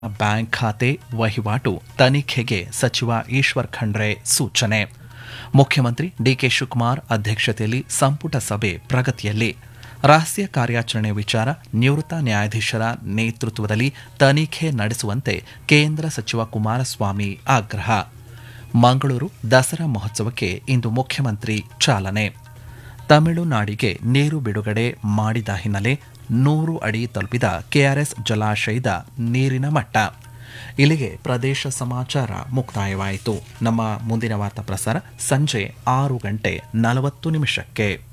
bank ಖಾತೆ ವಹಿವಾಟು ತನಿಖೆಗೆ ಸಚಿವ ಈಶ್ವರ್ ಖಂಡ್ರೆ ಸೂಚನೆ ಮುಖ್ಯಮಂತ್ರಿ ಡಿಕೆ ಶಿವಕುಮಾರ್ ಅಧ್ಯಕ್ಷತೆಯಲ್ಲಿ ಸಂಪುಟ ಸಭೆ ಪ್ರಗತಿಯಲ್ಲಿ ರಹಸ್ಯ ಕಾರ್ಯಾಚರಣೆ ವಿಚಾರ ನಿವೃತ್ತ ನ್ಯಾಯಾಧೀಶರ ನೇತೃತ್ವದಲ್ಲಿ ತನಿಖೆ ನಡೆಸುವಂತೆ ಕೇಂದ್ರ ಸಚಿವ ಕುಮಾರಸ್ವಾಮಿ ಆಗ್ರಹ ಮಂಗಳೂರು ದಸರಾ ಮಹೋತ್ಸವಕ್ಕೆ ಇಂದು ಮುಖ್ಯಮಂತ್ರಿ ಚಾಲನೆ ತಮಿಳುನಾಡಿಗೆ ನೀರು ಬಿಡುಗಡೆ ಮಾಡಿದ ಹಿನ್ನೆಲೆ ನೂರು ಅಡಿ ತಲುಪಿದ ಕೆಆರ್ಎಸ್ ಜಲಾಶಯದ ನೀರಿನ ಮಟ್ಟ ಇಲ್ಲಿಗೆ ಪ್ರದೇಶ ಸಮಾಚಾರ ಮುಕ್ತಾಯವಾಯಿತು ನಮ್ಮ ಮುಂದಿನ ವಾರ್ತಾ ಪ್ರಸಾರ ಸಂಜೆ ಆರು ಗಂಟೆ ನಲವತ್ತು ನಿಮಿಷಕ್ಕೆ